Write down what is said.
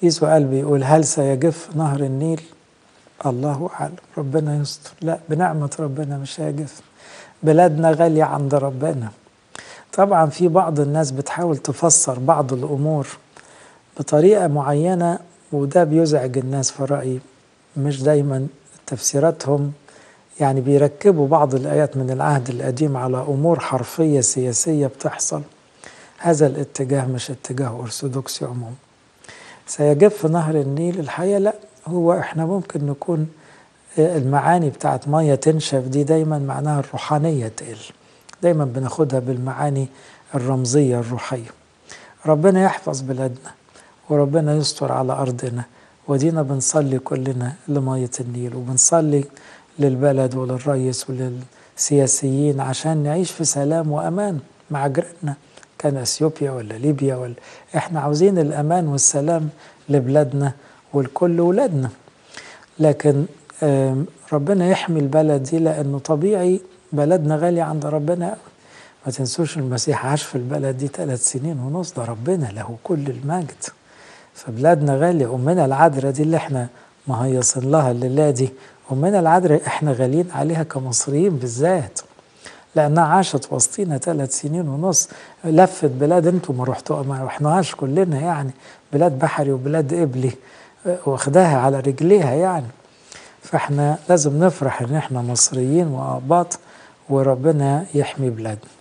في سؤال بيقول هل سيجف نهر النيل الله أعلم ربنا يستر لا بنعمة ربنا مش هيجف بلادنا غالية عند ربنا طبعا في بعض الناس بتحاول تفسر بعض الأمور بطريقة معينة وده بيزعج الناس في رأيي مش دايما تفسيراتهم يعني بيركبوا بعض الآيات من العهد القديم على أمور حرفية سياسية بتحصل هذا الاتجاه مش اتجاه أرثوذكسي عموما سيجف نهر النيل الحقيقة لا هو احنا ممكن نكون المعاني بتاعت مية تنشف دي دايما معناها الروحانية تقل دايما بناخدها بالمعاني الرمزية الروحية ربنا يحفظ بلادنا وربنا يستر على أرضنا ودينا بنصلي كلنا لمية النيل وبنصلي للبلد وللرئيس وللسياسيين عشان نعيش في سلام وأمان مع جيراننا كان اثيوبيا ولا ليبيا ولا احنا عاوزين الامان والسلام لبلادنا ولكل ولادنا لكن ربنا يحمي البلد دي لانه طبيعي بلدنا غالي عند ربنا قوي ما تنسوش المسيح عاش في البلد دي ثلاث سنين ونص ده ربنا له كل المجد فبلادنا غالية أمنا العذراء دي اللي احنا مهيصين لها الليلة دي أمنا العذراء احنا غاليين عليها كمصريين بالذات لأنها عاشت وسطينا ثلاث سنين ونص لفت بلاد انتوا ما رحتوا ما رحناهاش كلنا يعني بلاد بحري وبلاد قبلي واخداها على رجليها يعني فاحنا لازم نفرح ان احنا مصريين واباط وربنا يحمي بلادنا